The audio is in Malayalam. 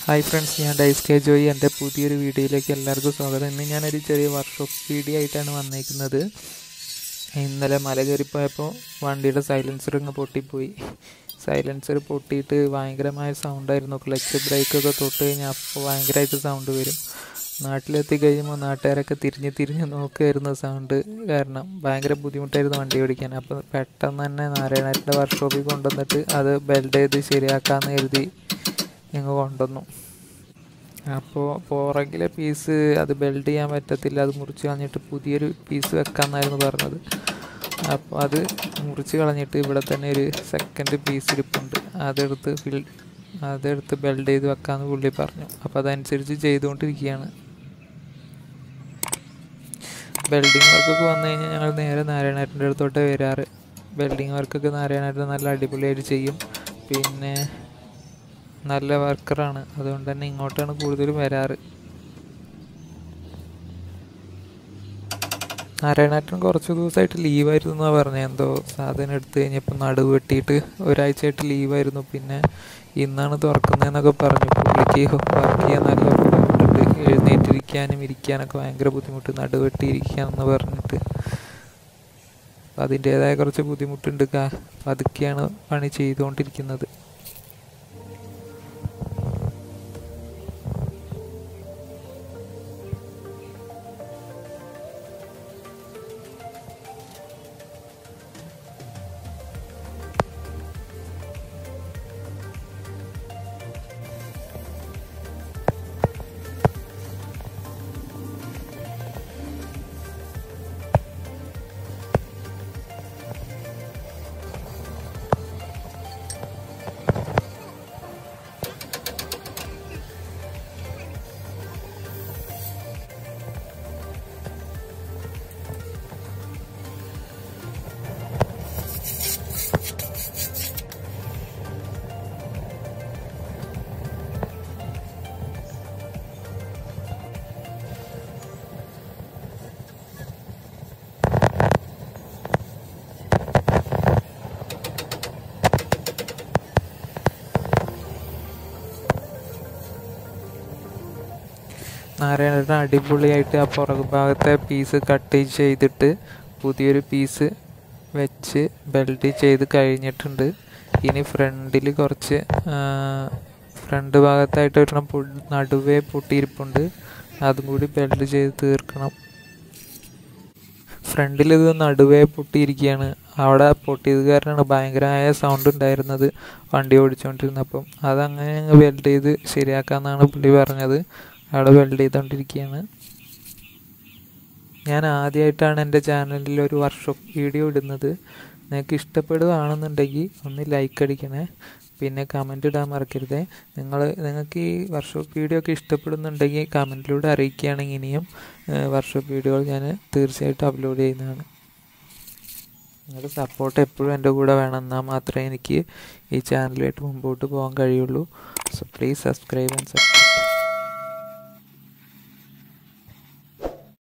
ഹായ് ഫ്രണ്ട്സ് ഞാൻ ഡൈസ് കെ ജോയി എൻ്റെ പുതിയൊരു വീഡിയോയിലേക്ക് എല്ലാവർക്കും സ്വാഗതം ഇന്ന് ഞാനൊരു ചെറിയ വർക്ക്ഷോപ്പ് വീഡിയോ ആയിട്ടാണ് വന്നേക്കുന്നത് ഇന്നലെ മല കയറിപ്പോയപ്പോൾ വണ്ടിയുടെ സൈലൻസർ ഇങ്ങ് പൊട്ടിപ്പോയി സൈലൻസർ പൊട്ടിയിട്ട് ഭയങ്കരമായ സൗണ്ടായിരുന്നു ക്ലച്ച് ബ്രേക്കൊക്കെ തൊട്ട് കഴിഞ്ഞാൽ അപ്പോൾ ഭയങ്കരമായിട്ട് സൗണ്ട് വരും നാട്ടിലെത്തി കഴിയുമ്പോൾ നാട്ടുകാരൊക്കെ തിരിഞ്ഞ് തിരിഞ്ഞ് നോക്കുമായിരുന്നു സൗണ്ട് കാരണം ഭയങ്കര ബുദ്ധിമുട്ടായിരുന്നു വണ്ടി ഓടിക്കാൻ അപ്പോൾ പെട്ടെന്ന് തന്നെ നാരായണൻ്റെ വർക്ക്ഷോപ്പിൽ കൊണ്ടുവന്നിട്ട് അത് ബെൽഡ് ചെയ്ത് ശരിയാക്കാമെന്ന് കരുതി ഞങ്ങൾ കൊണ്ടുവന്നു അപ്പോൾ പുറകിലെ പീസ് അത് ബെൽഡ് ചെയ്യാൻ പറ്റത്തില്ല അത് മുറിച്ച് കളഞ്ഞിട്ട് പുതിയൊരു പീസ് വെക്കാമെന്നായിരുന്നു പറഞ്ഞത് അപ്പോൾ അത് മുറിച്ച് കളഞ്ഞിട്ട് ഇവിടെ തന്നെ ഒരു സെക്കൻഡ് പീസ് ഇരിപ്പുണ്ട് അതെടുത്ത് ഫിൽ അതെടുത്ത് ബെൽഡ് ചെയ്ത് വെക്കാമെന്ന് പുള്ളി പറഞ്ഞു അപ്പോൾ അതനുസരിച്ച് ചെയ്തുകൊണ്ടിരിക്കുകയാണ് വെൽഡിങ് വർക്കൊക്കെ വന്നു കഴിഞ്ഞാൽ ഞങ്ങൾ നേരെ നാരായണേട്ടൻ്റെ അടുത്തോട്ടേ വരാറ് വെൽഡിങ് വർക്കൊക്കെ നാരായണേട്ടൻ നല്ല അടിപൊളിയായിട്ട് ചെയ്യും പിന്നെ നല്ല വർക്കറാണ് അതുകൊണ്ട് തന്നെ ഇങ്ങോട്ടാണ് കൂടുതലും വരാറ് നാരായണേട്ടൻ കുറച്ച് ദിവസമായിട്ട് ലീവായിരുന്നു എന്നാണ് പറഞ്ഞത് എന്തോ സാധനം എടുത്തു കഴിഞ്ഞപ്പോൾ നടുവ് വെട്ടിയിട്ട് ഒരാഴ്ചയായിട്ട് ലീവായിരുന്നു പിന്നെ ഇന്നാണ് തുറക്കുന്നതെന്നൊക്കെ പറഞ്ഞു പുള്ളിക്ക് വർക്ക് ചെയ്യാൻ നല്ല ബുദ്ധിമുട്ടുണ്ട് എഴുന്നേറ്റിരിക്കാനും ഇരിക്കാനൊക്കെ ഭയങ്കര ബുദ്ധിമുട്ട് നടുവ് വെട്ടിയിരിക്കാനെന്ന് പറഞ്ഞിട്ട് അപ്പം അതിൻ്റേതായ കുറച്ച് ബുദ്ധിമുട്ടുണ്ട് പതുക്കെയാണ് പണി ചെയ്തുകൊണ്ടിരിക്കുന്നത് നാരായണേട്ടൻ അടിപൊളിയായിട്ട് ആ പുറകു ഭാഗത്തെ പീസ് കട്ട് ചെയ്തിട്ട് പുതിയൊരു പീസ് വെച്ച് ബെൽറ്റ് ചെയ്ത് കഴിഞ്ഞിട്ടുണ്ട് ഇനി ഫ്രണ്ടിൽ കുറച്ച് ഫ്രണ്ട് ഭാഗത്തായിട്ട് ഒരെണ്ണം നടുവേ പൊട്ടിയിരിപ്പുണ്ട് അതും കൂടി ബെൽറ്റ് ചെയ്ത് തീർക്കണം ഫ്രണ്ടിൽ ഇത് നടുവേ പൊട്ടിയിരിക്കുകയാണ് അവിടെ പൊട്ടിയത് കാരണമാണ് ഭയങ്കരമായ സൗണ്ട് ഉണ്ടായിരുന്നത് വണ്ടി ഓടിച്ചുകൊണ്ടിരുന്നപ്പം അതങ്ങനെ ഞങ്ങൾ ബെൽറ്റ് ചെയ്ത് ശരിയാക്കാമെന്നാണ് പുള്ളി പറഞ്ഞത് അവിടെ വെൽഡ് ചെയ്തുകൊണ്ടിരിക്കുകയാണ് ഞാൻ ആദ്യമായിട്ടാണ് എൻ്റെ ചാനലിൽ ഒരു വർക്ക്ഷോപ്പ് വീഡിയോ ഇടുന്നത് നിങ്ങൾക്ക് ഇഷ്ടപ്പെടുകയാണെന്നുണ്ടെങ്കിൽ ഒന്ന് ലൈക്ക് അടിക്കണേ പിന്നെ കമൻ്റ് ഇടാൻ മറക്കരുതേ നിങ്ങൾ നിങ്ങൾക്ക് ഈ വർക്ക്ഷോപ്പ് വീഡിയോ ഒക്കെ ഇഷ്ടപ്പെടുന്നുണ്ടെങ്കിൽ കമൻറ്റിലൂടെ അറിയിക്കുകയാണെങ്കിൽ ഇനിയും വർക്ക്ഷോപ്പ് വീഡിയോകൾ ഞാൻ തീർച്ചയായിട്ടും അപ്ലോഡ് ചെയ്യുന്നതാണ് നിങ്ങളുടെ സപ്പോർട്ട് എപ്പോഴും എൻ്റെ കൂടെ വേണം എന്നാൽ മാത്രമേ എനിക്ക് ഈ ചാനലുമായിട്ട് മുമ്പോട്ട് പോകാൻ കഴിയുള്ളൂ so please subscribe and subscribe